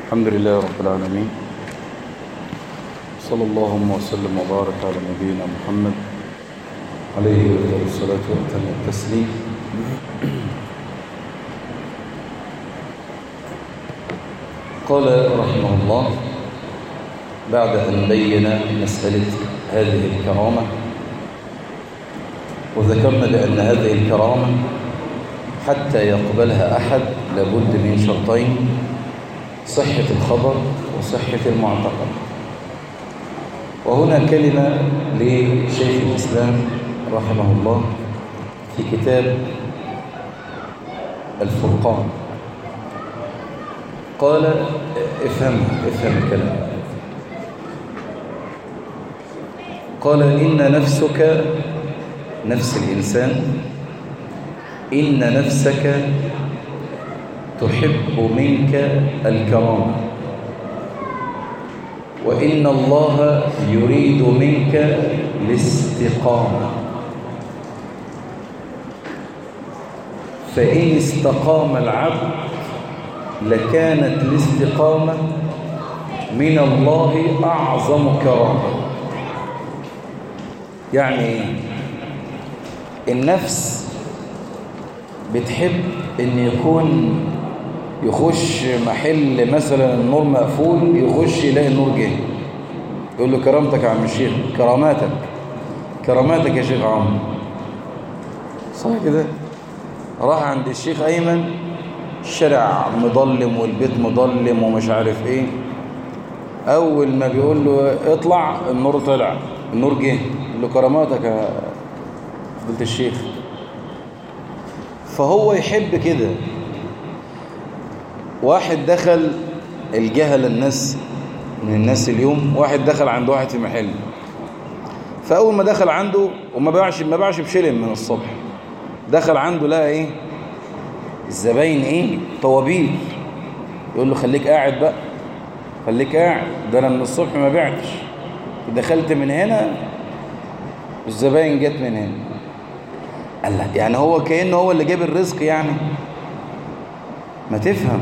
الحمد لله رب العالمين صلى الله وسلم وبارك على نبينا محمد عليه وعلى الصلاة وأتم التسليم قال رحمه الله بعد أن بين مسألة هذه الكرامة وذكرنا بأن هذه الكرامة حتى يقبلها أحد لابد من شرطين صحة الخبر وصحة المعتقد وهنا كلمة لشيخ الإسلام رحمه الله في كتاب الفرقان قال افهم افهم الكلام قال إن نفسك نفس الإنسان إن نفسك تحب منك الكرامة وإن الله يريد منك الاستقامة فإن استقام العبد لكانت الاستقامة من الله أعظم كرامة يعني النفس بتحب ان يكون يخش محل مثلا النور مقفول يخش يلاقي النور جه يقول له كرامتك يا عم الشيخ كراماتك كراماتك يا شيخ عمرو صح كده راح عند الشيخ ايمن الشارع مظلم والبيت مظلم ومش عارف ايه اول ما بيقول له اطلع النور طلع النور جه يقول له كراماتك يا فضيله الشيخ فهو يحب كده واحد دخل الجهل الناس من الناس اليوم واحد دخل عند واحد في محل فاول ما دخل عنده وما باعش ما باعش بشلم من الصبح دخل عنده لقى ايه الزباين ايه طوابير يقول له خليك قاعد بقى خليك قاعد ده انا من الصبح ما بعتش دخلت من هنا الزباين جت من هنا قال لا يعني هو كأنه هو اللي جاب الرزق يعني ما تفهم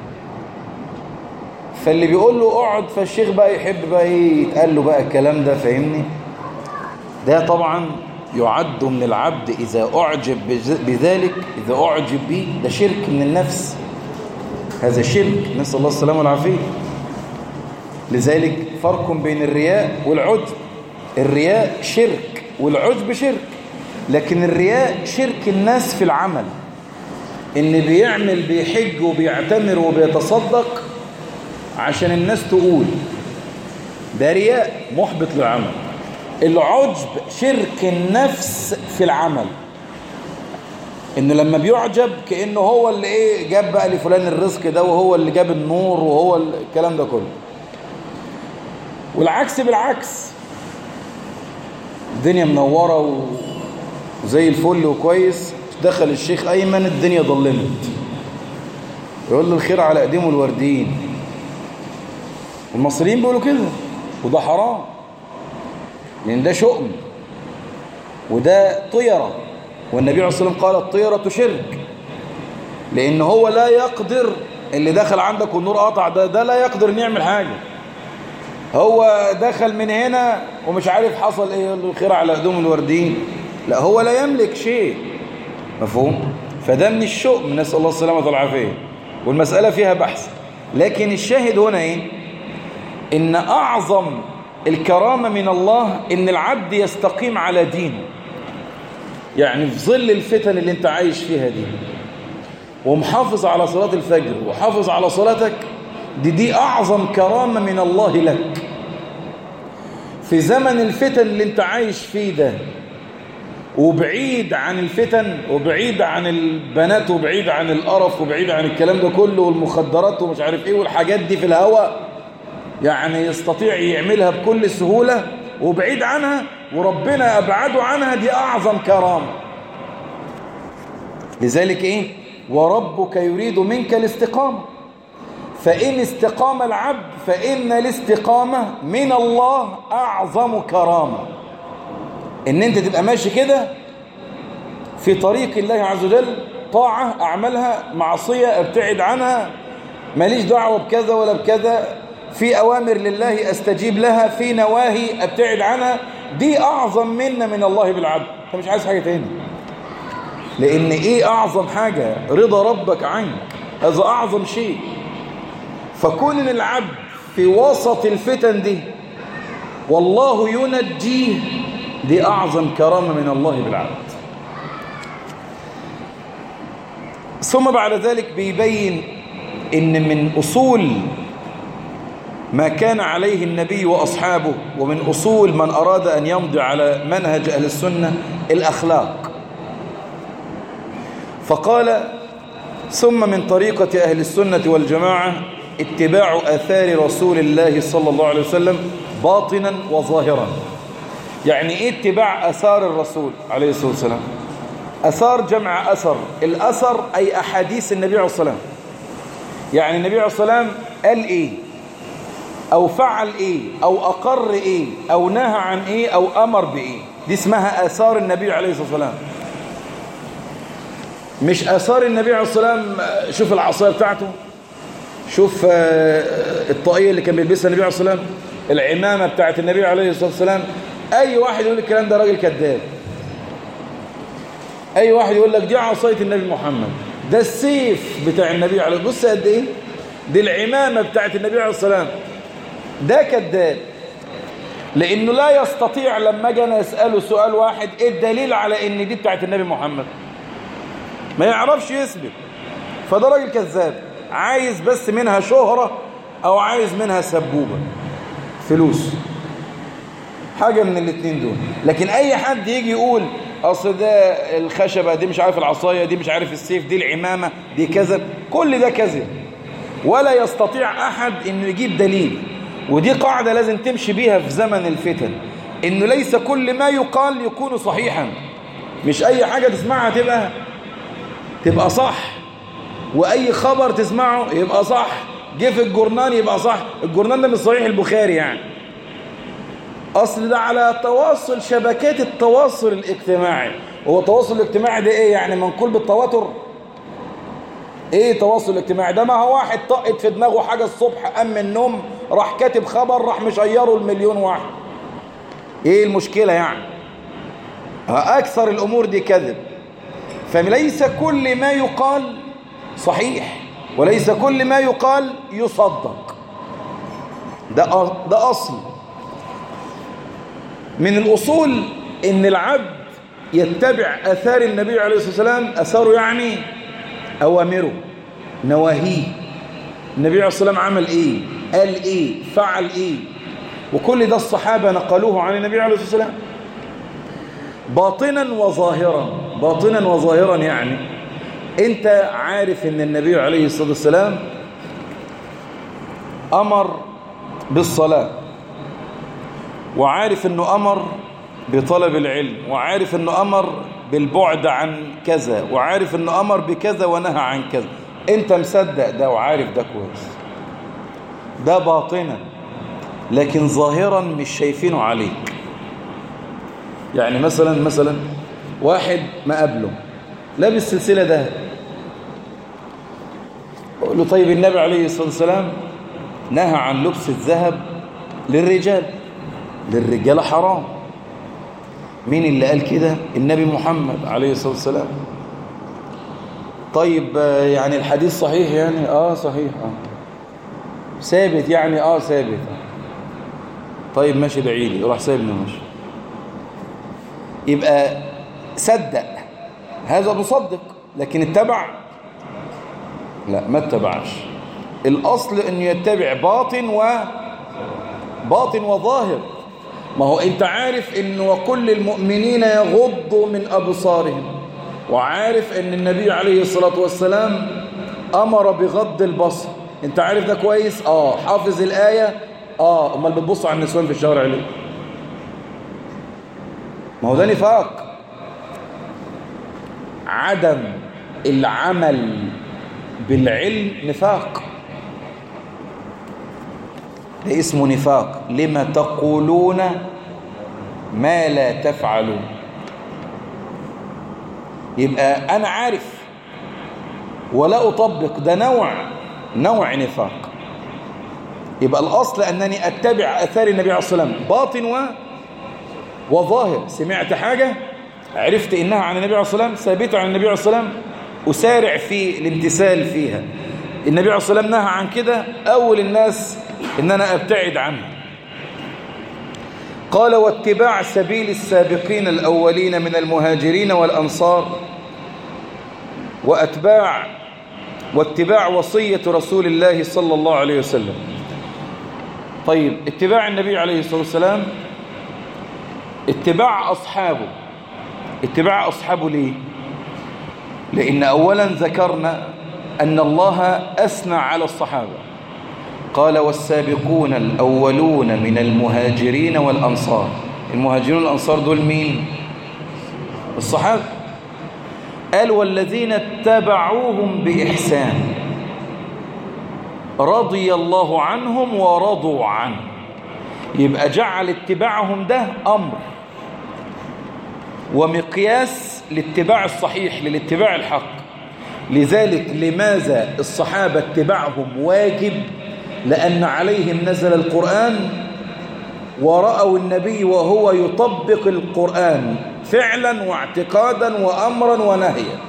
فاللي بيقول له اقعد فالشيخ بقى يحب بقى ايه يتقال له بقى الكلام ده فاهمني ده طبعا يعد من العبد إذا أعجب بذلك إذا أعجب به ده شرك من النفس هذا شرك نسأل الله السلامة والعافية لذلك فرق بين الرياء والعجب الرياء شرك والعجب شرك لكن الرياء شرك الناس في العمل ان بيعمل بيحج وبيعتمر وبيتصدق عشان الناس تقول ده رياء محبط للعمل العجب شرك النفس في العمل انه لما بيعجب كانه هو اللي ايه جاب بقى لفلان الرزق ده وهو اللي جاب النور وهو الكلام ده كله والعكس بالعكس الدنيا منوره و... وزي الفل وكويس دخل الشيخ أيمن الدنيا ظلمت يقول له الخير على قديمه الوردين المصريين بيقولوا كده وده حرام لأن ده شؤم وده طيرة والنبي عليه الصلاة والسلام قال الطيرة شرك لأن هو لا يقدر اللي دخل عندك والنور قطع ده ده لا يقدر ان يعمل حاجة هو دخل من هنا ومش عارف حصل ايه يقول له الخير على قدوم الوردين لا هو لا يملك شيء مفهوم فده من الشؤم نسأل الله السلامة والعافية والمسألة فيها بحث لكن الشاهد هنا ايه ان اعظم الكرامة من الله ان العبد يستقيم على دينه يعني في ظل الفتن اللي انت عايش فيها دي ومحافظ على صلاة الفجر وحافظ على صلاتك دي دي اعظم كرامة من الله لك في زمن الفتن اللي انت عايش فيه ده وبعيد عن الفتن وبعيد عن البنات وبعيد عن القرف وبعيد عن الكلام ده كله والمخدرات ومش عارف ايه والحاجات دي في الهواء يعني يستطيع يعملها بكل سهولة وبعيد عنها وربنا أبعده عنها دي أعظم كرامة لذلك إيه وربك يريد منك الاستقامة فإن استقام العبد فإن الاستقامة من الله أعظم كرامة ان انت تبقى ماشي كده في طريق الله عز وجل طاعة اعملها معصية ابتعد عنها ماليش دعوة بكذا ولا بكذا في أوامر لله أستجيب لها في نواهي أبتعد عنها دي أعظم منا من الله بالعبد أنت مش عايز حاجة تاني لأن إيه أعظم حاجة رضا ربك عنك هذا أعظم شيء فكون إن العبد في وسط الفتن دي والله ينجيه دي أعظم كرامة من الله بالعبد ثم بعد ذلك بيبين إن من أصول ما كان عليه النبي وأصحابه ومن أصول من أراد أن يمضي على منهج أهل السنة الأخلاق فقال ثم من طريقة أهل السنة والجماعة اتباع آثار رسول الله صلى الله عليه وسلم باطنا وظاهرا يعني ايه اتباع أثار الرسول عليه الصلاة والسلام أثار جمع أثر الأثر أي أحاديث النبي عليه الصلاة والسلام يعني النبي عليه الصلاة والسلام قال إيه أو فعل إيه أو أقر إيه أو نهى عن إيه أو أمر بإيه دي اسمها آثار النبي عليه الصلاة والسلام مش آثار النبي عليه الصلاة والسلام شوف العصاية بتاعته شوف الطاقية اللي كان بيلبسها النبي عليه الصلاة والسلام العمامة بتاعت النبي عليه الصلاة والسلام أي واحد يقول الكلام ده راجل كذاب أي واحد يقول لك دي عصاية النبي محمد ده السيف بتاع النبي عليه بص قد إيه دي العمامة بتاعت النبي عليه الصلاة والسلام ده كذاب لأنه لا يستطيع لما جانا يسأله سؤال واحد إيه الدليل على إن دي بتاعت النبي محمد ما يعرفش يثبت فده راجل كذاب عايز بس منها شهرة أو عايز منها سبوبة فلوس حاجة من الاثنين دول لكن أي حد يجي يقول أصل ده الخشبة دي مش عارف العصاية دي مش عارف السيف دي العمامة دي كذب كل ده كذب ولا يستطيع أحد أنه يجيب دليل ودي قاعدة لازم تمشي بيها في زمن الفتن أنه ليس كل ما يقال يكون صحيحا مش أي حاجة تسمعها تبقى تبقى صح وأي خبر تسمعه يبقى صح جه في الجورنال يبقى صح الجورنال ده مش صحيح البخاري يعني أصل ده على تواصل شبكات التواصل الاجتماعي هو التواصل الاجتماعي ده إيه يعني منقول بالتواتر إيه التواصل الاجتماعي ده ما هو واحد طقت في دماغه حاجة الصبح قام من النوم راح كاتب خبر راح مشيره المليون واحد إيه المشكلة يعني أكثر الأمور دي كذب فليس كل ما يقال صحيح وليس كل ما يقال يصدق ده ده أصل من الأصول إن العبد يتبع أثار النبي عليه الصلاة والسلام أثاره يعني أوامره نواهيه النبي عليه الصلاة والسلام عمل إيه قال إيه فعل إيه وكل ده الصحابة نقلوه عن النبي عليه الصلاة والسلام باطنا وظاهرا باطنا وظاهرا يعني انت عارف ان النبي عليه الصلاة والسلام امر بالصلاة وعارف انه امر بطلب العلم وعارف انه امر بالبعد عن كذا وعارف انه امر بكذا ونهى عن كذا انت مصدق ده وعارف ده كويس ده باطنا لكن ظاهرا مش شايفينه عليك يعني مثلا مثلا واحد ما قبله لابس سلسلة ده قول له طيب النبي عليه الصلاة والسلام نهى عن لبس الذهب للرجال للرجال حرام مين اللي قال كده النبي محمد عليه الصلاة والسلام طيب يعني الحديث صحيح يعني اه صحيح اه ثابت يعني اه ثابت طيب ماشي دعيلي راح سايبني ماشي يبقى صدق هذا مصدق لكن اتبع لا ما اتبعش الأصل أنه يتبع باطن و باطن وظاهر ما هو انت عارف ان وكل المؤمنين يغضوا من أبصارهم وعارف ان النبي عليه الصلاة والسلام أمر بغض البصر انت عارف ده كويس اه حافظ الآية اه امال بتبص على النسوان في الشوارع ليه ما هو ده نفاق عدم العمل بالعلم نفاق ده اسمه نفاق لما تقولون ما لا تفعلون يبقى أنا عارف ولا أطبق ده نوع نوع نفاق يبقى الأصل أنني أتبع أثار النبي عليه الصلاة والسلام باطن و... وظاهر سمعت حاجة عرفت إنها عن النبي عليه الصلاة والسلام ثابتة عن النبي عليه الصلاة والسلام أسارع في الامتثال فيها النبي عليه الصلاة والسلام نهى عن كده أول الناس إن أنا أبتعد عنه قال واتباع سبيل السابقين الأولين من المهاجرين والأنصار وأتباع واتباع وصية رسول الله صلى الله عليه وسلم طيب اتباع النبي عليه الصلاة والسلام اتباع أصحابه اتباع أصحابه ليه لأن أولا ذكرنا أن الله أثنى على الصحابة قال والسابقون الأولون من المهاجرين والأنصار المهاجرون والأنصار دول مين الصحابة قال والذين اتبعوهم بإحسان رضي الله عنهم ورضوا عنه يبقى جعل اتباعهم ده أمر ومقياس لاتباع الصحيح للاتباع الحق لذلك لماذا الصحابة اتباعهم واجب لأن عليهم نزل القرآن ورأوا النبي وهو يطبق القرآن فعلا واعتقادا وأمرا ونهيا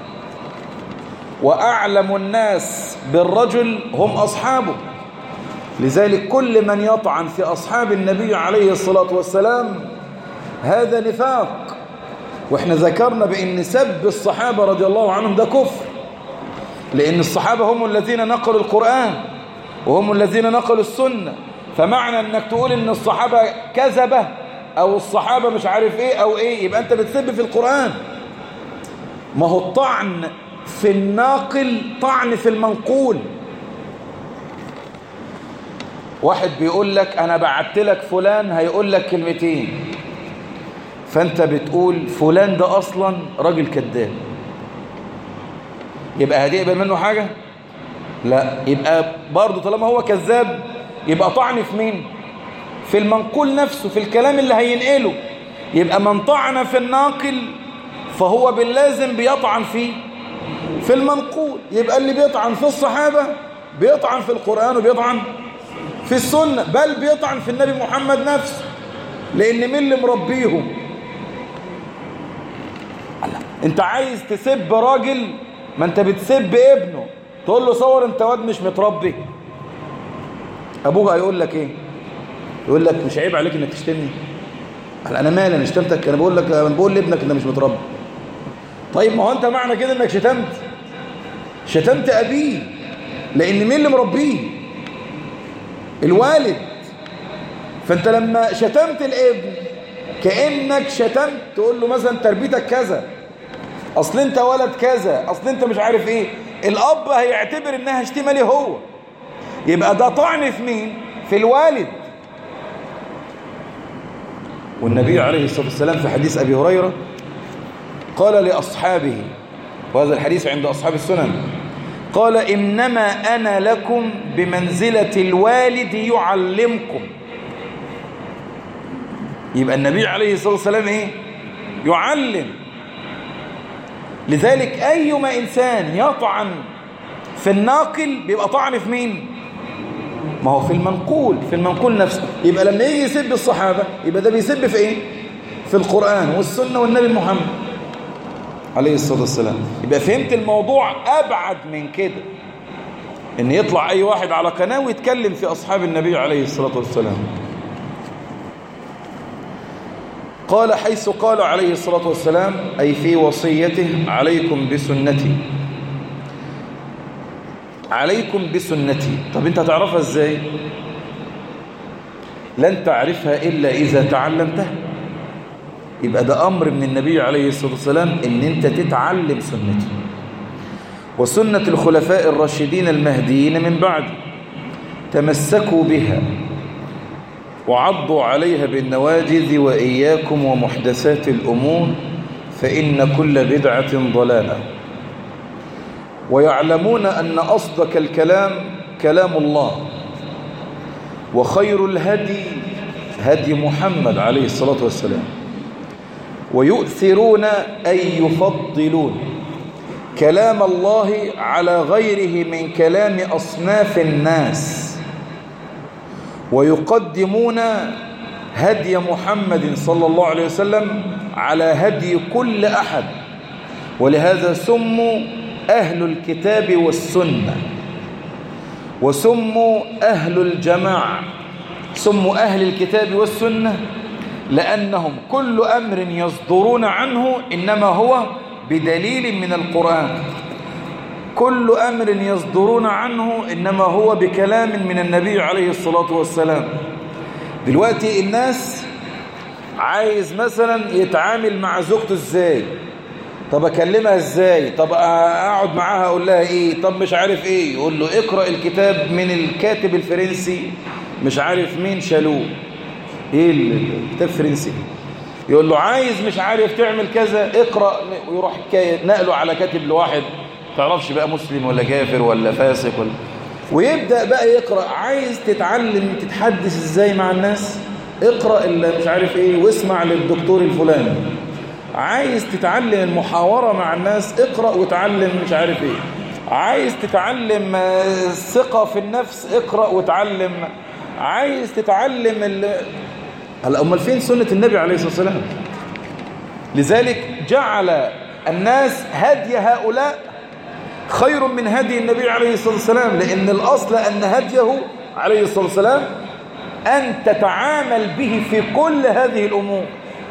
وأعلم الناس بالرجل هم أصحابه لذلك كل من يطعن في أصحاب النبي عليه الصلاة والسلام هذا نفاق واحنا ذكرنا بأن سب الصحابة رضي الله عنهم ده كفر لأن الصحابة هم الذين نقلوا القرآن وهم الذين نقلوا السنة فمعنى أنك تقول أن الصحابة كذبة أو الصحابة مش عارف إيه أو إيه يبقى أنت بتسب في القرآن ما هو الطعن في الناقل طعن في المنقول واحد بيقول لك أنا بعت لك فلان هيقول لك كلمتين فأنت بتقول فلان ده أصلا راجل كذاب يبقى هتقبل منه حاجة لا يبقى برضه طالما هو كذاب يبقى طعن في مين في المنقول نفسه في الكلام اللي هينقله يبقى من طعن في الناقل فهو باللازم بيطعن فيه في المنقول يبقى اللي بيطعن في الصحابة بيطعن في القرآن وبيطعن في السنة بل بيطعن في النبي محمد نفسه لأن مين اللي مربيهم انت عايز تسب راجل ما انت بتسب ابنه تقول له صور انت واد مش متربي ابوه هيقول لك ايه يقول لك مش عيب عليك انك تشتمني انا مالي انا شتمتك انا بقول لك انا بقول لابنك انك مش متربي طيب ما هو انت معنى كده انك شتمت شتمت ابيه لان مين اللي مربيه الوالد فانت لما شتمت الابن كانك شتمت تقول له مثلا تربيتك كذا اصل انت ولد كذا اصل انت مش عارف ايه الاب هيعتبر انها شتيمه ليه هو يبقى ده طعن في مين في الوالد والنبي عليه الصلاه والسلام في حديث ابي هريره قال لاصحابه وهذا الحديث عند اصحاب السنن قال انما انا لكم بمنزله الوالد يعلمكم يبقى النبي عليه الصلاه والسلام ايه يعلم لذلك أيما إنسان يطعن في الناقل بيبقى طعن في مين ما هو في المنقول في المنقول نفسه يبقى لما يجي يسب الصحابة يبقى ده بيسب في ايه في القرآن والسنة والنبي محمد عليه الصلاة والسلام يبقى فهمت الموضوع أبعد من كده ان يطلع اي واحد على قناة ويتكلم في اصحاب النبي عليه الصلاة والسلام قال حيث قال عليه الصلاة والسلام أي في وصيته عليكم بسنتي عليكم بسنتي طب انت تعرفها ازاي لن تعرفها إلا إذا تعلمتها يبقى ده أمر من النبي عليه الصلاة والسلام إن أنت تتعلم سنتي وسنة الخلفاء الراشدين المهديين من بعد تمسكوا بها وعضوا عليها بالنواجذ وإياكم ومحدثات الأمور فإن كل بدعة ضلالة ويعلمون أن أصدق الكلام كلام الله وخير الهدي هدي محمد عليه الصلاة والسلام ويؤثرون أي يفضلون كلام الله على غيره من كلام أصناف الناس ويقدمون هدي محمد صلى الله عليه وسلم على هدي كل أحد ولهذا سموا أهل الكتاب والسنة وسموا أهل الجماعة سموا أهل الكتاب والسنة لأنهم كل أمر يصدرون عنه إنما هو بدليل من القرآن كل أمر يصدرون عنه إنما هو بكلام من النبي عليه الصلاة والسلام دلوقتي الناس عايز مثلا يتعامل مع زوجته ازاي طب اكلمها ازاي طب اقعد معاها اقول لها ايه طب مش عارف ايه يقول له اقرأ الكتاب من الكاتب الفرنسي مش عارف مين شالوه ايه الكتاب الفرنسي يقول له عايز مش عارف تعمل كذا اقرأ ويروح نقله على كاتب لواحد تعرفش بقى مسلم ولا كافر ولا فاسق ولا ويبدأ بقى يقرأ عايز تتعلم تتحدث ازاي مع الناس اقرأ اللي مش عارف ايه واسمع للدكتور الفلاني عايز تتعلم المحاورة مع الناس اقرأ وتعلم مش عارف ايه عايز تتعلم الثقة في النفس اقرأ وتعلم عايز تتعلم ال... هلا امال فين سنة النبي عليه الصلاة والسلام لذلك جعل الناس هدي هؤلاء خير من هدي النبي عليه الصلاة والسلام لأن الأصل أن هديه عليه الصلاة والسلام أن تتعامل به في كل هذه الأمور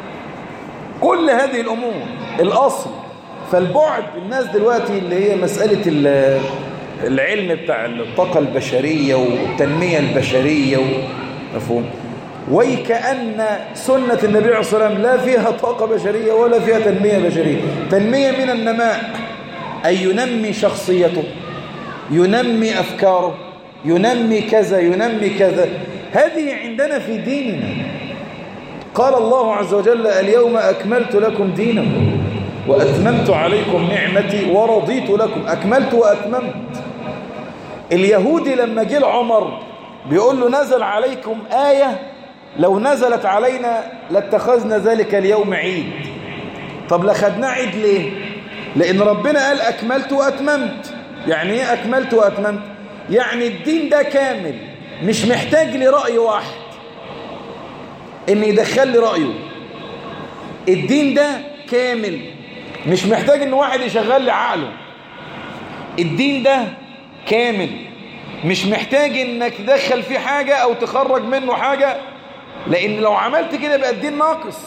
كل هذه الأمور الأصل فالبعد الناس دلوقتي اللي هي مسألة العلم بتاع الطاقة البشرية والتنمية البشرية مفهوم ويكأن سنة النبي عليه الصلاة والسلام لا فيها طاقة بشرية ولا فيها تنمية بشرية تنمية من النماء أي ينمي شخصيته ينمي أفكاره ينمي كذا ينمي كذا هذه عندنا في ديننا قال الله عز وجل اليوم أكملت لكم دينكم وأتممت عليكم نعمتي ورضيت لكم أكملت وأتممت اليهودي لما جه عمر بيقول له نزل عليكم آية لو نزلت علينا لاتخذنا ذلك اليوم عيد طب لخدنا عيد ليه لأن ربنا قال أكملت وأتممت يعني إيه أكملت وأتممت يعني الدين ده كامل مش محتاج لي رأي واحد إن يدخل لي رأيه الدين ده كامل مش محتاج إن واحد يشغل لي عقله الدين ده كامل مش محتاج إنك تدخل فيه حاجة أو تخرج منه حاجة لأن لو عملت كده يبقى الدين ناقص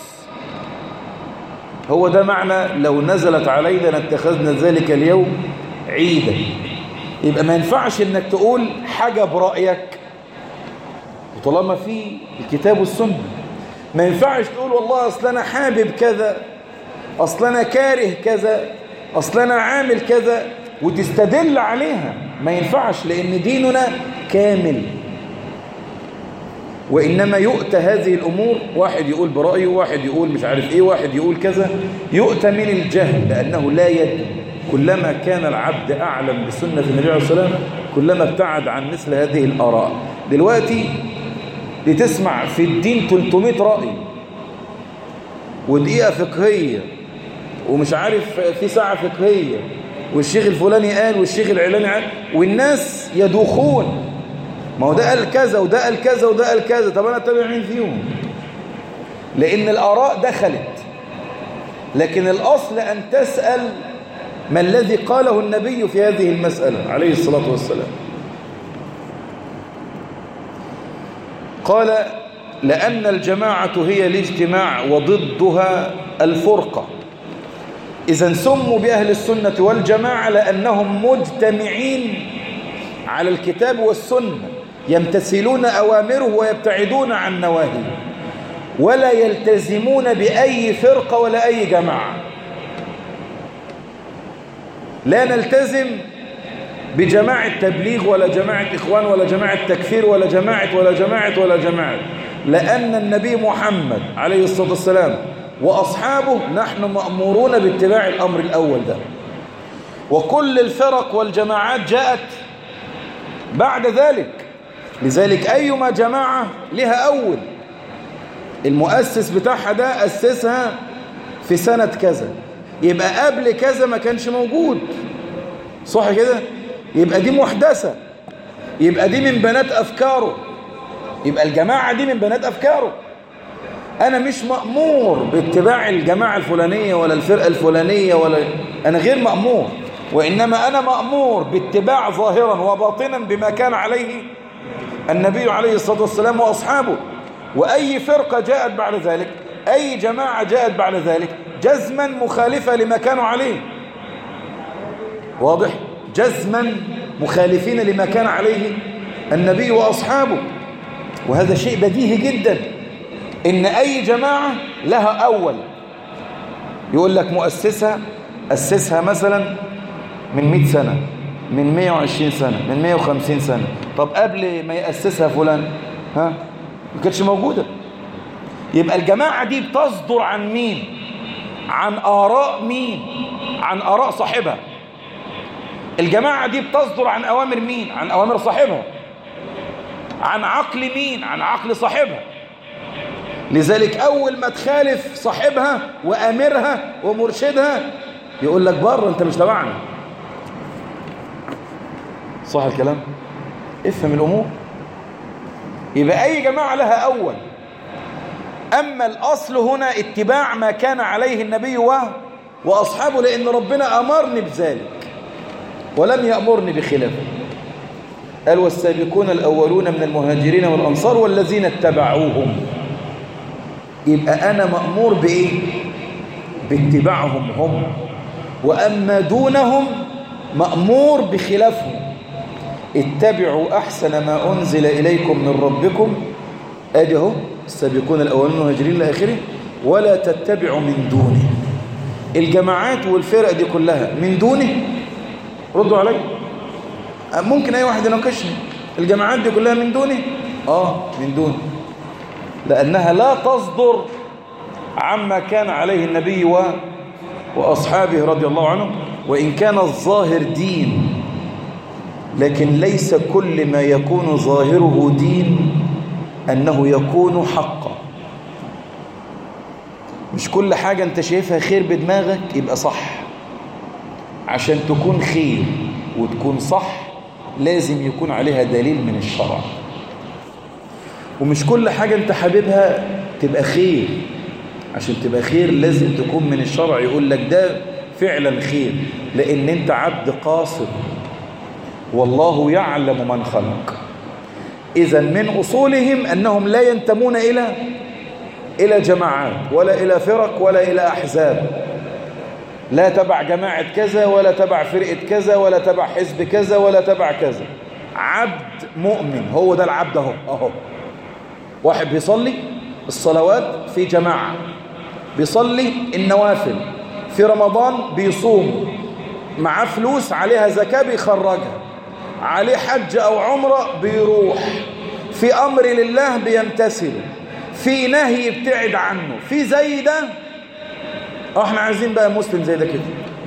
هو ده معنى لو نزلت علينا لاتخذنا ذلك اليوم عيدا يبقى ما ينفعش انك تقول حاجة برأيك وطالما في الكتاب والسنة ما ينفعش تقول والله اصل انا حابب كذا اصل انا كاره كذا اصل انا عامل كذا وتستدل عليها ما ينفعش لان ديننا كامل وإنما يؤتى هذه الأمور واحد يقول برأيه واحد يقول مش عارف إيه واحد يقول كذا يؤتى من الجهل لأنه لا يدري كلما كان العبد أعلم بسنة النبي عليه الصلاة والسلام كلما ابتعد عن مثل هذه الآراء دلوقتي لتسمع في الدين 300 رأي ودقيقة فقهية ومش عارف في ساعة فقهية والشيخ الفلاني قال والشيخ العلاني قال والناس يدوخون ما هو ده قال كذا وده قال كذا وده قال كذا طب انا اتبع مين فيهم لان الاراء دخلت لكن الاصل ان تسال ما الذي قاله النبي في هذه المساله عليه الصلاه والسلام قال لان الجماعه هي الاجتماع وضدها الفرقه اذا سموا باهل السنه والجماعه لانهم مجتمعين على الكتاب والسنه يمتثلون أوامره ويبتعدون عن نواهيه ولا يلتزمون بأي فرقة ولا أي جماعة لا نلتزم بجماعة تبليغ ولا جماعة إخوان ولا جماعة تكفير ولا جماعة ولا جماعة ولا جماعة لأن النبي محمد عليه الصلاة والسلام وأصحابه نحن مأمورون باتباع الأمر الأول ده وكل الفرق والجماعات جاءت بعد ذلك لذلك أيما جماعة لها أول المؤسس بتاعها ده أسسها في سنة كذا يبقى قبل كذا ما كانش موجود صح كده يبقى دي محدثة يبقى دي من بنات أفكاره يبقى الجماعة دي من بنات أفكاره أنا مش مأمور باتباع الجماعة الفلانية ولا الفرقة الفلانية ولا أنا غير مأمور وإنما أنا مأمور باتباع ظاهرا وباطنا بما كان عليه النبي عليه الصلاة والسلام وأصحابه وأي فرقة جاءت بعد ذلك أي جماعة جاءت بعد ذلك جزما مخالفة لما كانوا عليه واضح جزما مخالفين لما كان عليه النبي وأصحابه وهذا شيء بديهي جدا إن أي جماعة لها أول يقول لك مؤسسها أسسها مثلا من 100 سنة من 120 سنة من 150 سنة طب قبل ما يأسسها فلان ها ما كانتش موجودة يبقى الجماعة دي بتصدر عن مين عن آراء مين عن آراء صاحبها الجماعة دي بتصدر عن أوامر مين عن أوامر صاحبها عن عقل مين عن عقل صاحبها لذلك أول ما تخالف صاحبها وأمرها ومرشدها يقول لك بره أنت مش تبعنا صح الكلام افهم الأمور يبقى أي جماعة لها أول أما الأصل هنا اتباع ما كان عليه النبي وأصحابه لأن ربنا أمرني بذلك ولم يأمرني بخلافه قال والسابقون الأولون من المهاجرين والأنصار والذين اتبعوهم يبقى أنا مأمور بإيه باتباعهم هم وأما دونهم مأمور بخلافهم اتبعوا أحسن ما أنزل إليكم من ربكم أجهوا السابقون الأولون المهاجرين لآخره ولا تتبعوا من دونه الجماعات والفرق دي كلها من دونه ردوا علي ممكن أي واحد يناقشني الجماعات دي كلها من دونه آه من دونه لأنها لا تصدر عما كان عليه النبي و... وأصحابه رضي الله عنهم وإن كان الظاهر دين لكن ليس كل ما يكون ظاهره دين أنه يكون حقا مش كل حاجة أنت شايفها خير بدماغك يبقى صح عشان تكون خير وتكون صح لازم يكون عليها دليل من الشرع ومش كل حاجة أنت حاببها تبقى خير عشان تبقى خير لازم تكون من الشرع يقول لك ده فعلا خير لأن أنت عبد قاصد والله يعلم من خلق إذا من أصولهم أنهم لا ينتمون إلى إلى جماعات ولا إلى فرق ولا إلى أحزاب لا تبع جماعة كذا ولا تبع فرقة كذا ولا تبع حزب كذا ولا تبع كذا عبد مؤمن هو ده العبد اهو اهو واحد بيصلي الصلوات في جماعة بيصلي النوافل في رمضان بيصوم معاه فلوس عليها زكاة بيخرجها عليه حج أو عمرة بيروح في أمر لله بيمتثل في نهي يبتعد عنه في زي ده احنا عايزين بقى مسلم زي ده كده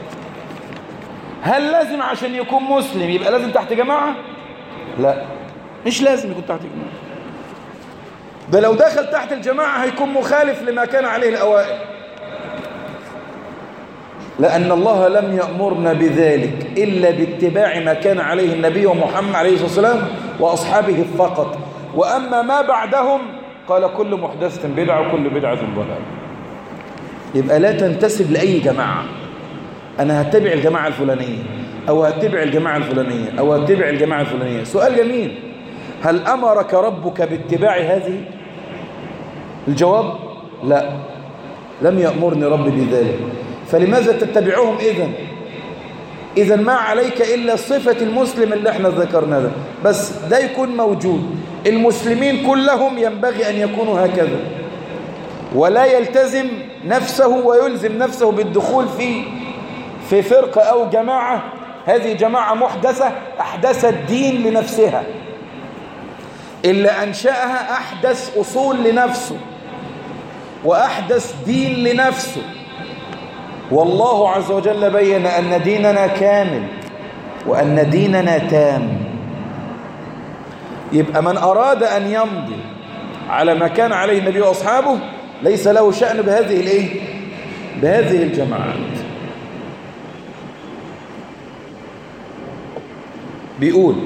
هل لازم عشان يكون مسلم يبقى لازم تحت جماعة لا مش لازم يكون تحت جماعة ده لو دخل تحت الجماعة هيكون مخالف لما كان عليه الأوائل لأن الله لم يأمرنا بذلك إلا باتباع ما كان عليه النبي ومحمد عليه الصلاة والسلام وأصحابه فقط وأما ما بعدهم قال كل محدثة بدعة وكل بدعة ضلال يبقى لا تنتسب لأي جماعة أنا هتبع الجماعة الفلانية أو هتبع الجماعة الفلانية أو هتبع الجماعة الفلانية سؤال جميل هل أمرك ربك باتباع هذه الجواب لا لم يأمرني ربي بذلك فلماذا تتبعهم إذن إذا ما عليك إلا صفة المسلم اللي احنا ذكرنا ده بس ده يكون موجود المسلمين كلهم ينبغي أن يكونوا هكذا ولا يلتزم نفسه ويلزم نفسه بالدخول في في فرقة أو جماعة هذه جماعة محدثة أحدثت دين لنفسها إلا أنشأها أحدث أصول لنفسه وأحدث دين لنفسه والله عز وجل بين أن ديننا كامل وأن ديننا تام يبقى من أراد أن يمضي على ما كان عليه النبي وأصحابه ليس له شأن بهذه الإيه؟ بهذه الجماعات بيقول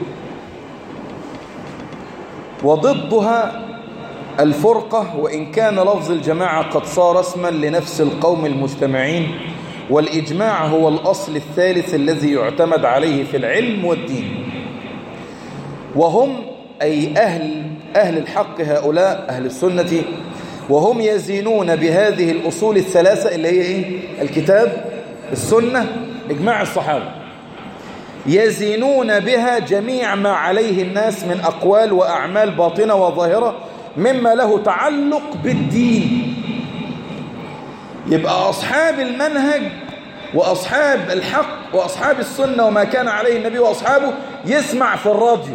وضدها الفرقة وإن كان لفظ الجماعة قد صار اسما لنفس القوم المجتمعين والإجماع هو الأصل الثالث الذي يعتمد عليه في العلم والدين وهم أي أهل, أهل الحق هؤلاء أهل السنة وهم يزينون بهذه الأصول الثلاثة اللي هي إيه؟ الكتاب السنة إجماع الصحابة يزينون بها جميع ما عليه الناس من أقوال وأعمال باطنة وظاهرة مما له تعلق بالدين يبقى أصحاب المنهج وأصحاب الحق وأصحاب السنة وما كان عليه النبي وأصحابه يسمع في الراديو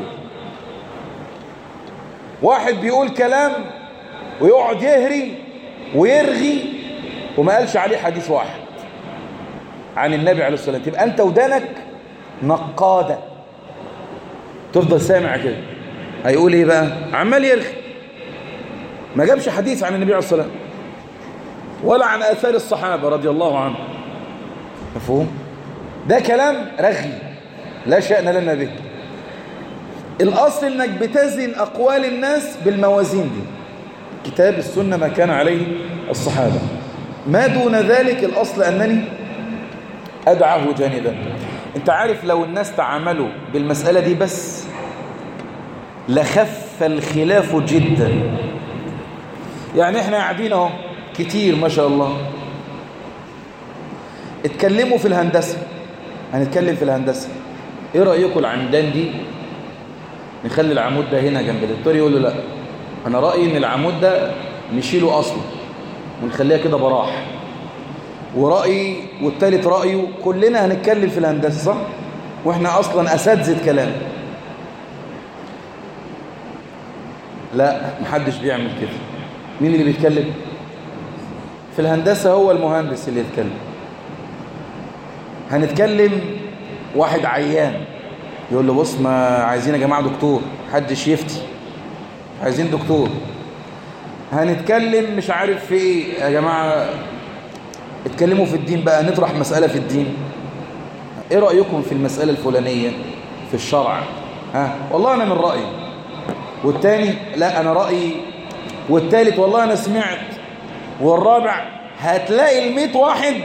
واحد بيقول كلام ويقعد يهري ويرغي وما قالش عليه حديث واحد عن النبي عليه الصلاة والسلام تبقى أنت ودانك نقادة تفضل سامع كده هيقول ايه بقى عمال يرغي ما جابش حديث عن النبي عليه الصلاة والسلام ولا عن آثار الصحابة رضي الله عنهم مفهوم ده كلام رغي لا شأن لنا به الأصل إنك بتزن أقوال الناس بالموازين دي كتاب السنة ما كان عليه الصحابة ما دون ذلك الأصل أنني أدعه جانبا أنت عارف لو الناس تعاملوا بالمسألة دي بس لخف الخلاف جدا يعني احنا قاعدين اهو كتير ما شاء الله اتكلموا في الهندسة هنتكلم في الهندسة ايه رأيكم العمدان دي نخلي العمود ده هنا جنب الدكتور يقول له لا انا رأيي ان العمود ده نشيله اصلا ونخليها كده براح ورأيي والتالت رأيه كلنا هنتكلم في الهندسة صح واحنا اصلا اساتذه كلام لا محدش بيعمل كده مين اللي بيتكلم في الهندسة هو المهندس اللي يتكلم هنتكلم واحد عيان يقول له بص ما عايزين يا جماعة دكتور حدش يفتي عايزين دكتور هنتكلم مش عارف في ايه يا جماعة اتكلموا في الدين بقى نطرح مسألة في الدين ايه رأيكم في المسألة الفلانية في الشرع ها والله انا من رأيي والتاني لا انا رأيي والتالت والله انا سمعت والرابع هتلاقي الميت واحد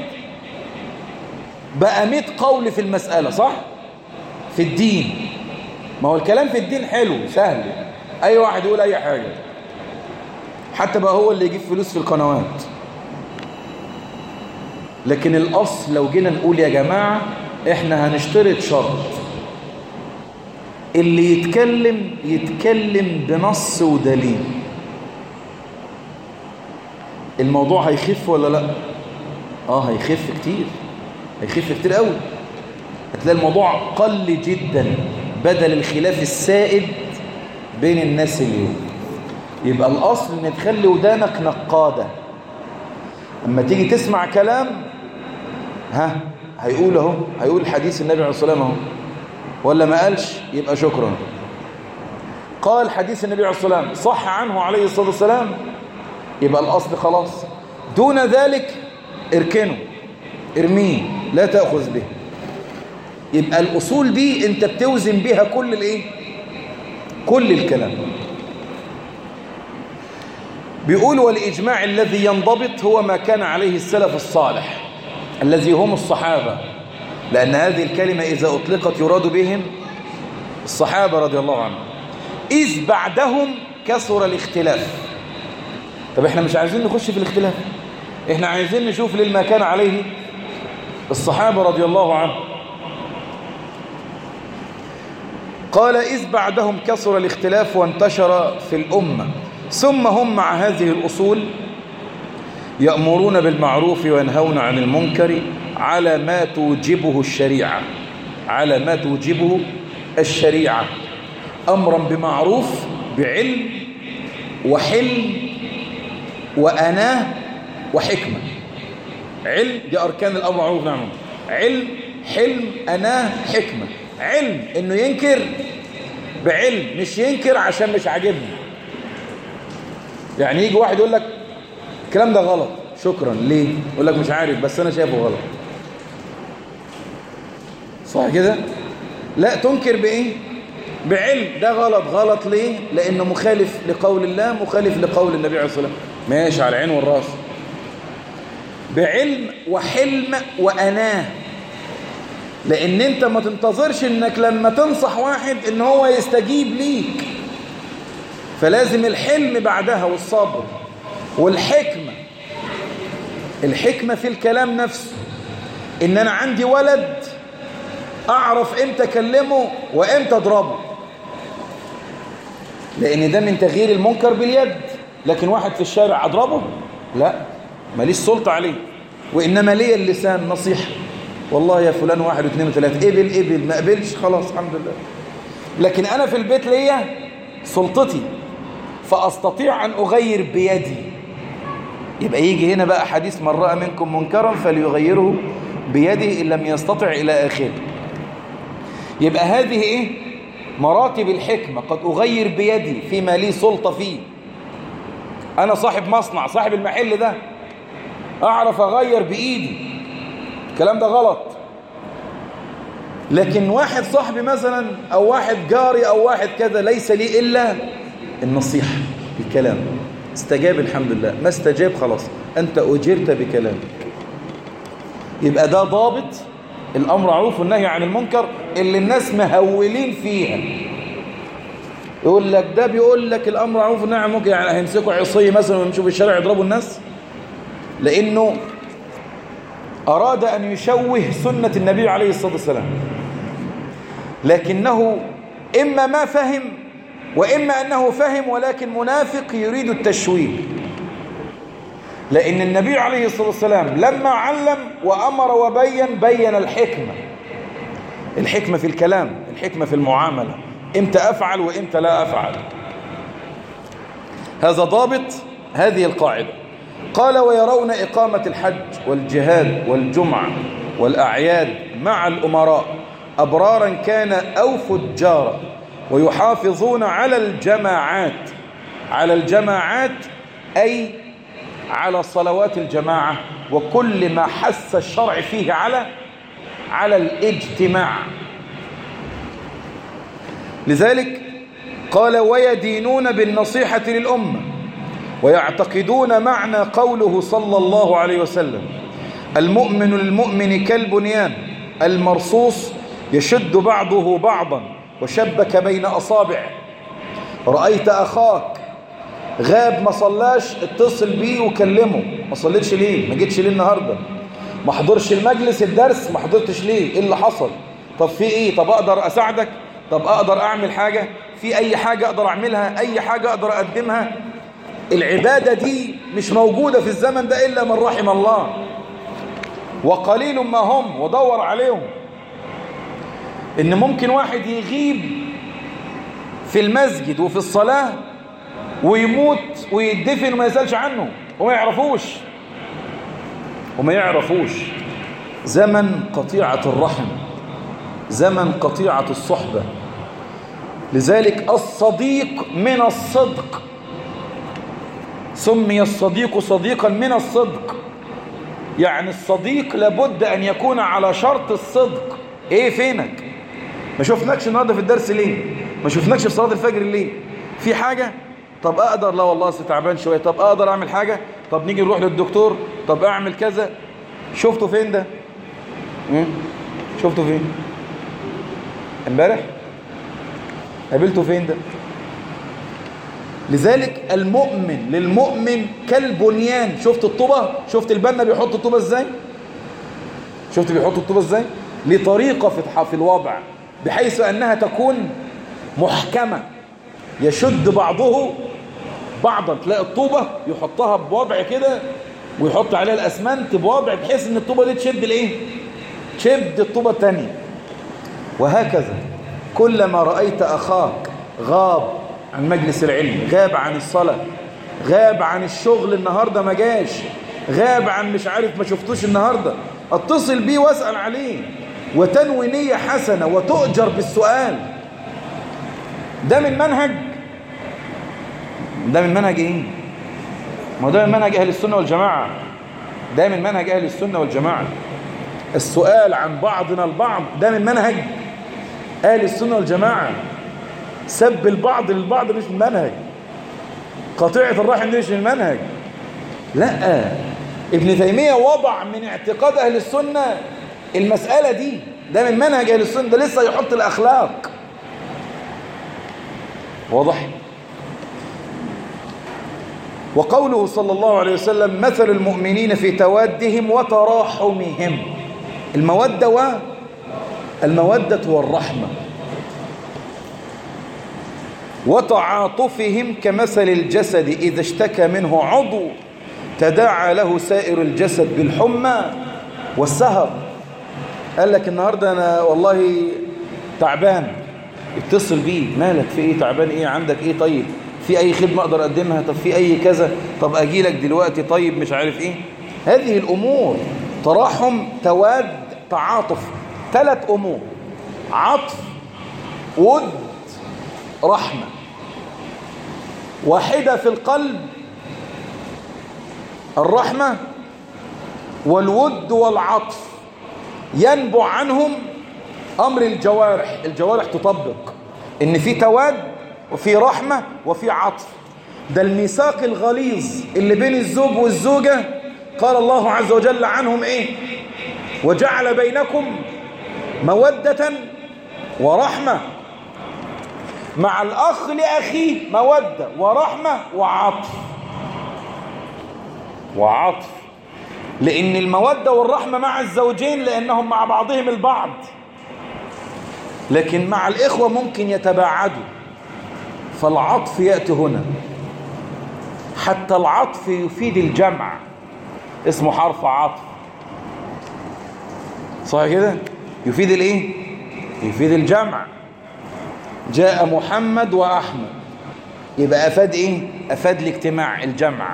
بقى ميت قول في المسألة صح في الدين ما هو الكلام في الدين حلو سهل اي واحد يقول اي حاجة حتى بقى هو اللي يجيب فلوس في القنوات لكن الاصل لو جينا نقول يا جماعة احنا هنشترط شرط اللي يتكلم يتكلم بنص ودليل الموضوع هيخف ولا لا اه هيخف كتير هيخف كتير قوي هتلاقي الموضوع قل جدا بدل الخلاف السائد بين الناس اليوم يبقى الاصل ان تخلي ودانك نقاده اما تيجي تسمع كلام ها هيقول اهو هيقول حديث النبي عليه الصلاه والسلام اهو ولا ما قالش يبقى شكرا قال حديث النبي عليه الصلاه والسلام صح عنه عليه الصلاه والسلام يبقى الأصل خلاص دون ذلك اركنه ارميه لا تأخذ به يبقى الأصول دي انت بتوزن بها كل الايه كل الكلام بيقول والإجماع الذي ينضبط هو ما كان عليه السلف الصالح الذي هم الصحابة لأن هذه الكلمة إذا أطلقت يراد بهم الصحابة رضي الله عنهم إذ بعدهم كثر الاختلاف طب احنا مش عايزين نخش في الاختلاف احنا عايزين نشوف لما كان عليه الصحابة رضي الله عنهم قال إذ بعدهم كثر الاختلاف وانتشر في الأمة ثم هم مع هذه الأصول يأمرون بالمعروف وينهون عن المنكر على ما توجبه الشريعة على ما توجبه الشريعة أمرا بمعروف بعلم وحلم وأناه وحكمة علم دي أركان الأمر معروف نعم علم حلم أناه حكمة علم إنه ينكر بعلم مش ينكر عشان مش عاجبني يعني يجي واحد يقول لك الكلام ده غلط شكرا ليه يقول لك مش عارف بس أنا شايفه غلط صح كده لا تنكر بإيه بعلم ده غلط غلط ليه لأنه مخالف لقول الله مخالف لقول النبي عليه الصلاة والسلام ماشي على العين والراس بعلم وحلم وأناه لأن أنت ما تنتظرش أنك لما تنصح واحد أن هو يستجيب ليك فلازم الحلم بعدها والصبر والحكمة الحكمة في الكلام نفسه ان انا عندي ولد اعرف امتى اكلمه وامتى اضربه لان ده من تغيير المنكر باليد لكن واحد في الشارع اضربه لا ماليش سلطة عليه وانما ليا اللسان نصيحة والله يا فلان واحد واثنين وثلاثة قبل قبل ما قبلش خلاص الحمد لله لكن انا في البيت ليا سلطتي فاستطيع ان اغير بيدي يبقى يجي هنا بقى حديث من رأى منكم منكرا فليغيره بيده إن لم يستطع إلى آخره يبقى هذه إيه؟ مراتب الحكمة قد أغير بيدي فيما لي سلطة فيه أنا صاحب مصنع صاحب المحل ده أعرف أغير بإيدي الكلام ده غلط لكن واحد صاحبي مثلا أو واحد جاري أو واحد كذا ليس لي إلا النصيحة الكلام استجاب الحمد لله ما استجاب خلاص أنت أجرت بكلامك يبقى ده ضابط الأمر معروف والنهي عن المنكر اللي الناس مهولين فيها يقول لك ده بيقول لك الأمر معروف والنهي عن المنكر يعني هيمسكوا عصي مثلا ويمشوا في الشارع يضربوا الناس لأنه أراد أن يشوه سنة النبي عليه الصلاة والسلام لكنه إما ما فهم وإما أنه فهم ولكن منافق يريد التشويه لأن النبي عليه الصلاة والسلام لما علم وأمر وبين بين الحكمة الحكمة في الكلام الحكمة في المعاملة إمتى أفعل وإمتى لا أفعل هذا ضابط هذه القاعدة قال ويرون إقامة الحج والجهاد والجمعة والأعياد مع الأمراء أبرارا كان أو فجارا ويحافظون على الجماعات على الجماعات أي على صلوات الجماعة وكل ما حث الشرع فيه على على الاجتماع لذلك قال ويدينون بالنصيحة للأمة ويعتقدون معنى قوله صلى الله عليه وسلم المؤمن للمؤمن كالبنيان المرصوص يشد بعضه بعضا وشبك بين أصابع رأيت أخاك غاب ما صلاش اتصل بيه وكلمه ما صليتش ليه ما جيتش ليه النهاردة ما حضرش المجلس الدرس ما حضرتش ليه ايه اللي حصل طب في ايه طب اقدر اساعدك طب اقدر اعمل حاجة في اي حاجة اقدر اعملها اي حاجة اقدر اقدمها العبادة دي مش موجودة في الزمن ده الا من رحم الله وقليل ما هم ودور عليهم ان ممكن واحد يغيب في المسجد وفي الصلاة ويموت ويدفن وما يسألش عنه وما يعرفوش وما يعرفوش زمن قطيعة الرحم زمن قطيعة الصحبة لذلك الصديق من الصدق سمي الصديق صديقا من الصدق يعني الصديق لابد أن يكون على شرط الصدق ايه فينك ما شفناكش النهارده في الدرس ليه ما شفناكش في صلاة الفجر ليه في حاجة طب اقدر لا والله تعبان شوية طب اقدر اعمل حاجة طب نيجي نروح للدكتور طب اعمل كذا شفته فين ده مم؟ شفته فين امبارح قابلته فين ده لذلك المؤمن للمؤمن كالبنيان شفت الطوبة شفت البنا بيحط الطوبة ازاي شفت بيحط الطوبة ازاي لطريقة في في الوضع بحيث أنها تكون محكمة يشد بعضه بعضا تلاقي الطوبة يحطها بوضع كده ويحط عليها الأسمنت بوضع بحيث أن الطوبة دي تشد الإيه؟ تشد الطوبة الثانية وهكذا كلما رأيت أخاك غاب عن مجلس العلم غاب عن الصلاة غاب عن الشغل النهاردة ما جاش غاب عن مش عارف ما شفتوش النهاردة اتصل بيه واسأل عليه وتنوي نية حسنة وتؤجر بالسؤال ده من منهج ده من منهج ايه ما ده من منهج اهل السنة والجماعة ده من منهج اهل السنة والجماعة السؤال عن بعضنا البعض ده من منهج اهل السنه والجماعه سب البعض للبعض مش المنهج قطيعه الرحم مش المنهج لا ابن تيميه وضع من اعتقاد اهل السنه المساله دي ده من منهج اهل السنه ده لسه يحط الاخلاق واضح وقوله صلى الله عليه وسلم مثل المؤمنين في توادهم وتراحمهم المودة و المودة والرحمة وتعاطفهم كمثل الجسد إذا اشتكى منه عضو تداعى له سائر الجسد بالحمى والسهر قال لك النهاردة أنا والله تعبان اتصل بيه مالك في ايه تعبان ايه عندك ايه طيب في اي خدمة اقدر اقدمها طب في اي كذا طب اجي لك دلوقتي طيب مش عارف ايه هذه الامور تراحم تواد تعاطف ثلاث امور عطف ود رحمة واحدة في القلب الرحمة والود والعطف ينبع عنهم أمر الجوارح الجوارح تطبق إن في تواد وفي رحمة وفي عطف ده الميثاق الغليظ اللي بين الزوج والزوجة قال الله عز وجل عنهم إيه وجعل بينكم مودة ورحمة مع الأخ لأخيه مودة ورحمة وعطف وعطف لأن المودة والرحمة مع الزوجين لأنهم مع بعضهم البعض لكن مع الإخوة ممكن يتباعدوا فالعطف يأتي هنا حتى العطف يفيد الجمع اسمه حرف عطف صح كده يفيد الايه يفيد الجمع جاء محمد وأحمد يبقى أفاد إيه أفاد الاجتماع الجمع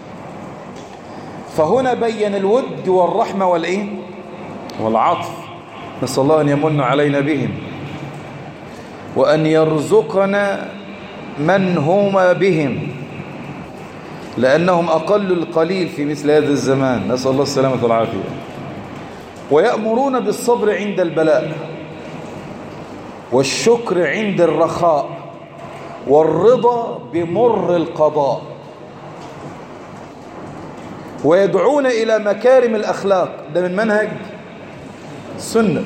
فهنا بين الود والرحمة والإيه والعطف نسأل الله أن يمن علينا بهم وأن يرزقنا من هما بهم لأنهم أقل القليل في مثل هذا الزمان نسأل الله السلامة والعافية ويأمرون بالصبر عند البلاء والشكر عند الرخاء والرضا بمر القضاء ويدعون إلى مكارم الأخلاق ده من منهج السنة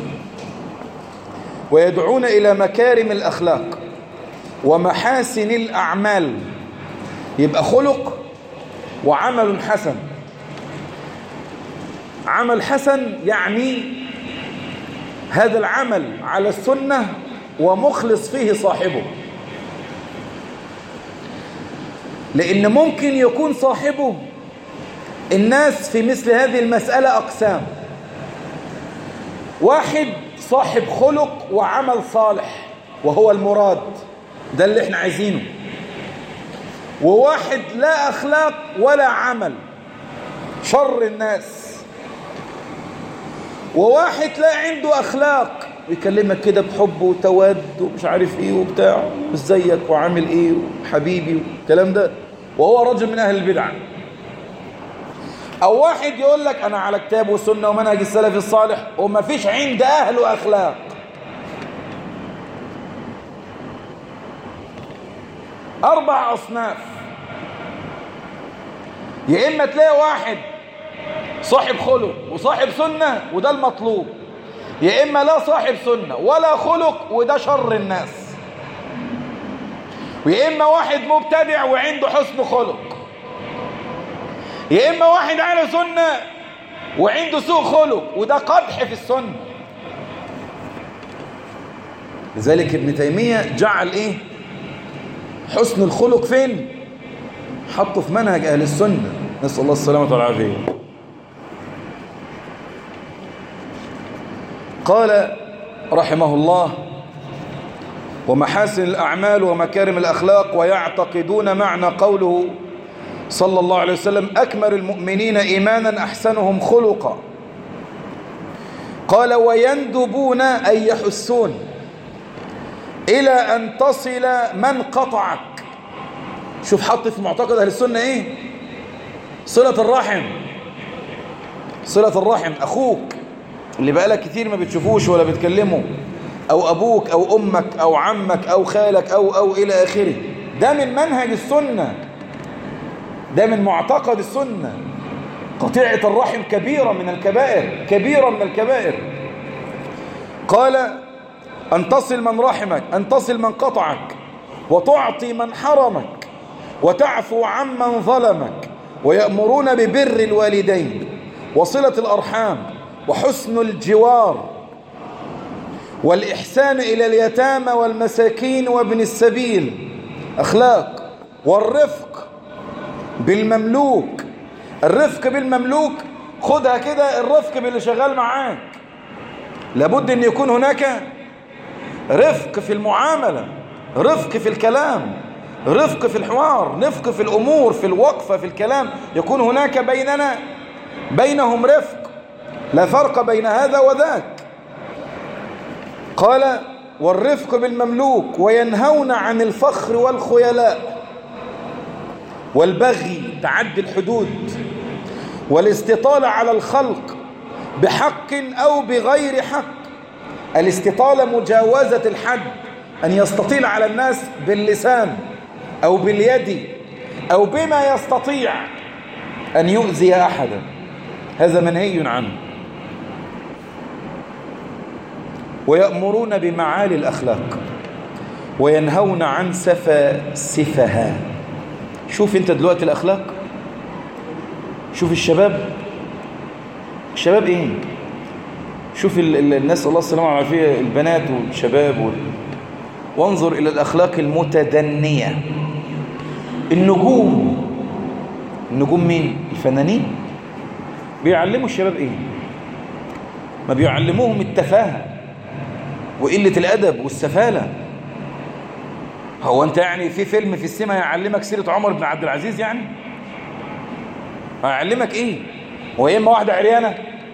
ويدعون إلى مكارم الأخلاق ومحاسن الأعمال يبقى خلق وعمل حسن عمل حسن يعني هذا العمل على السنة ومخلص فيه صاحبه لأن ممكن يكون صاحبه الناس في مثل هذه المسألة أقسام واحد صاحب خلق وعمل صالح وهو المراد ده اللي احنا عايزينه وواحد لا أخلاق ولا عمل شر الناس وواحد لا عنده أخلاق ويكلمك كده بحب وتواد ومش عارف ايه وبتاع ازيك وعامل ايه وحبيبي والكلام ده وهو رجل من أهل البدع أو واحد يقول لك أنا على كتاب وسنة ومنهج السلف الصالح وما فيش عند أهله أخلاق أربع أصناف يا إما تلاقي واحد صاحب خلق وصاحب سنة وده المطلوب يا إما لا صاحب سنة ولا خلق وده شر الناس ويا إما واحد مبتدع وعنده حسن خلق يا إما واحد على سنة وعنده سوء خلق وده قدح في السنة لذلك ابن تيمية جعل إيه حسن الخلق فين حطه في منهج أهل السنة نسأل الله السلامة والعافية قال رحمه الله ومحاسن الأعمال ومكارم الأخلاق ويعتقدون معنى قوله صلى الله عليه وسلم أكمل المؤمنين إيمانا أحسنهم خلقا قال ويندبون أي يحسون إلى أن تصل من قطعك شوف حط في معتقد أهل السنة إيه صلة الرحم صلة الرحم أخوك اللي بقالك كتير ما بتشوفوش ولا بتكلمه أو أبوك أو أمك أو عمك أو خالك أو أو إلى آخره ده من منهج السنة ده من معتقد السنة قطيعة الرحم كبيرة من الكبائر كبيرة من الكبائر قال أن تصل من رحمك أن تصل من قطعك وتعطي من حرمك وتعفو عمن ظلمك ويأمرون ببر الوالدين وصلة الأرحام وحسن الجوار والإحسان إلى اليتامى والمساكين وابن السبيل أخلاق والرفق بالمملوك الرفق بالمملوك خدها كده الرفق باللي شغال معاك لابد أن يكون هناك رفق في المعاملة رفق في الكلام رفق في الحوار رفق في الأمور في الوقفة في الكلام يكون هناك بيننا بينهم رفق لا فرق بين هذا وذاك قال والرفق بالمملوك وينهون عن الفخر والخيلاء والبغي تعدي الحدود والاستطالة على الخلق بحق أو بغير حق الاستطالة مجاوزة الحد أن يستطيل على الناس باللسان أو باليد أو بما يستطيع أن يؤذي أحدا هذا منهي عنه ويأمرون بمعالي الأخلاق وينهون عن سفاسفها شوف انت دلوقتي الأخلاق شوف الشباب الشباب ايه شوف ال ال الناس الله السلامة والعافية البنات والشباب وال... وانظر إلى الأخلاق المتدنية النجوم النجوم مين الفنانين بيعلموا الشباب ايه ما بيعلموهم التفاهة وقلة الأدب والسفالة هو أنت يعني في فيلم في السينما يعلمك سيرة عمر بن عبد العزيز يعني هيعلمك إيه ويا إما واحدة عريانة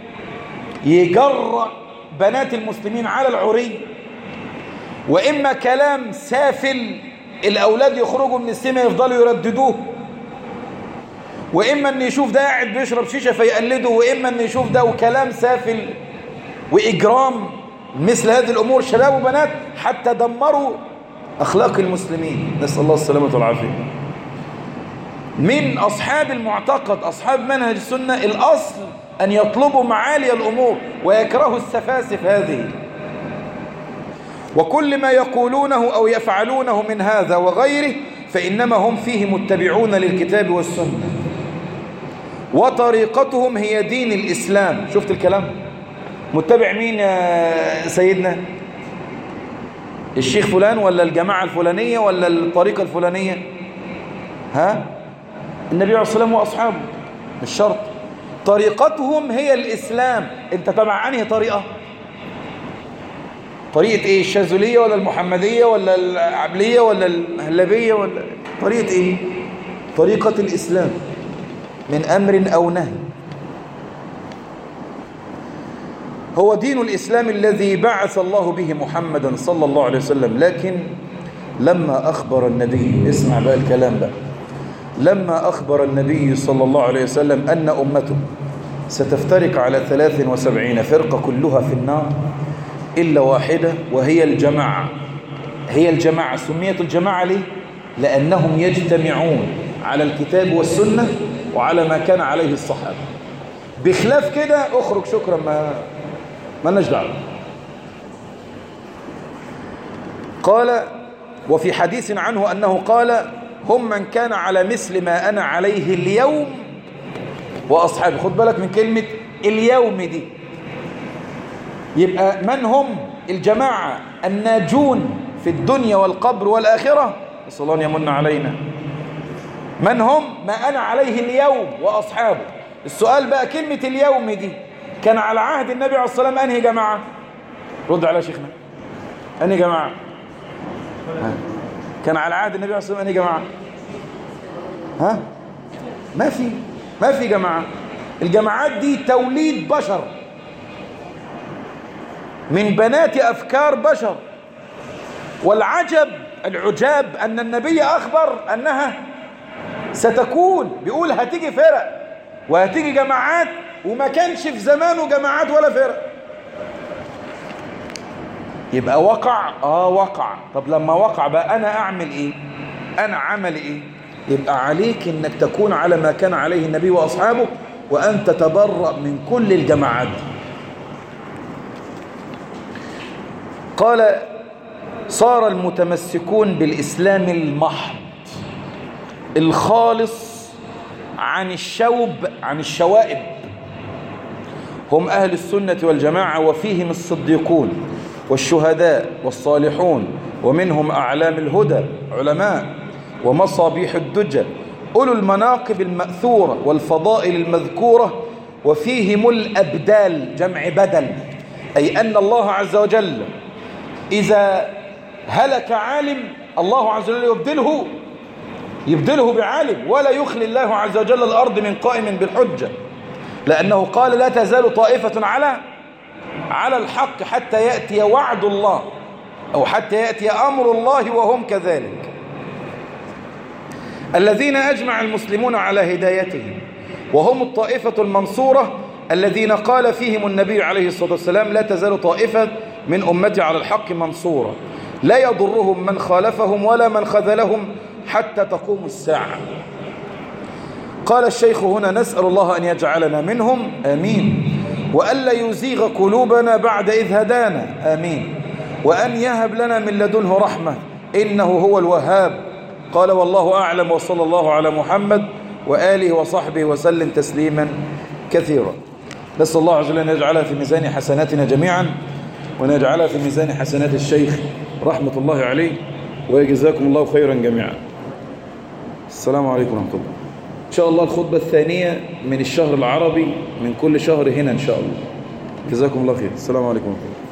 يجرأ بنات المسلمين على العري وإما كلام سافل الأولاد يخرجوا من السينما يفضلوا يرددوه وإما أن يشوف ده قاعد بيشرب شيشة فيقلده وإما أن يشوف ده وكلام سافل وإجرام مثل هذه الأمور شباب وبنات حتى دمروا أخلاق المسلمين نسأل الله السلامة والعافية من أصحاب المعتقد أصحاب منهج السنة الأصل أن يطلبوا معالي الأمور ويكرهوا السفاسف هذه وكل ما يقولونه أو يفعلونه من هذا وغيره فإنما هم فيه متبعون للكتاب والسنة وطريقتهم هي دين الإسلام شفت الكلام متبع مين يا سيدنا الشيخ فلان ولا الجماعة الفلانية ولا الطريقة الفلانية ها النبي عليه الصلاة والسلام وأصحابه مش شرط طريقتهم هي الإسلام انت تبع عنه طريقة طريقة ايه الشاذلية ولا المحمدية ولا العبلية ولا المهلبية ولا طريقة ايه طريقة الإسلام من أمر أو نهي هو دين الإسلام الذي بعث الله به محمدا صلى الله عليه وسلم لكن لما أخبر النبي اسمع بقى الكلام بقى لما أخبر النبي صلى الله عليه وسلم أن أمته ستفترق على 73 فرقة كلها في النار إلا واحدة وهي الجماعة هي الجماعة سميت الجماعة ليه؟ لأنهم يجتمعون على الكتاب والسنة وعلى ما كان عليه الصحابة بخلاف كده اخرج شكرا ما ما لناش دعوه قال وفي حديث عنه أنه قال هم من كان على مثل ما أنا عليه اليوم وأصحابي خد بالك من كلمة اليوم دي يبقى من هم الجماعة الناجون في الدنيا والقبر والآخرة نسأل الله أن يمن علينا من هم ما أنا عليه اليوم وأصحابه السؤال بقى كلمة اليوم دي كان على عهد النبي عليه الصلاة والسلام أنهي جماعة رد على شيخنا أنهي جماعة ها. كان على عهد النبي عليه الصلاة والسلام أنهي جماعة ها ما في ما في جماعة الجماعات دي توليد بشر من بنات أفكار بشر والعجب العجاب أن النبي أخبر أنها ستكون بيقول هتيجي فرق وهتيجي جماعات وما كانش في زمانه جماعات ولا فرق يبقى وقع اه وقع طب لما وقع بقى انا اعمل ايه انا عمل ايه يبقى عليك انك تكون على ما كان عليه النبي واصحابه وان تتبرأ من كل الجماعات قال صار المتمسكون بالإسلام المحض الخالص عن الشوب عن الشوائب هم أهل السنة والجماعة وفيهم الصديقون والشهداء والصالحون ومنهم أعلام الهدى علماء ومصابيح الدجى أولو المناقب المأثورة والفضائل المذكورة وفيهم الأبدال جمع بدل أي أن الله عز وجل إذا هلك عالم الله عز وجل يبدله يبدله بعالم ولا يخلي الله عز وجل الأرض من قائم بالحجة لأنه قال لا تزال طائفة على على الحق حتى يأتي وعد الله أو حتى يأتي أمر الله وهم كذلك الذين أجمع المسلمون على هدايتهم وهم الطائفة المنصورة الذين قال فيهم النبي عليه الصلاة والسلام لا تزال طائفة من أمتي على الحق منصورة لا يضرهم من خالفهم ولا من خذلهم حتى تقوم الساعة قال الشيخ هنا نسأل الله أن يجعلنا منهم آمين وألا يزيغ قلوبنا بعد إذ هدانا آمين وأن يهب لنا من لدنه رحمة إنه هو الوهاب قال والله أعلم وصلى الله على محمد وآله وصحبه وسلم تسليما كثيرا نسأل الله عز وجل أن يجعلها في ميزان حسناتنا جميعا وأن يجعلها في ميزان حسنات الشيخ رحمة الله عليه ويجزاكم الله خيرا جميعا السلام عليكم ورحمة الله إن شاء الله الخطبة الثانية من الشهر العربي من كل شهر هنا إن شاء الله جزاكم الله خير السلام عليكم ورحمة الله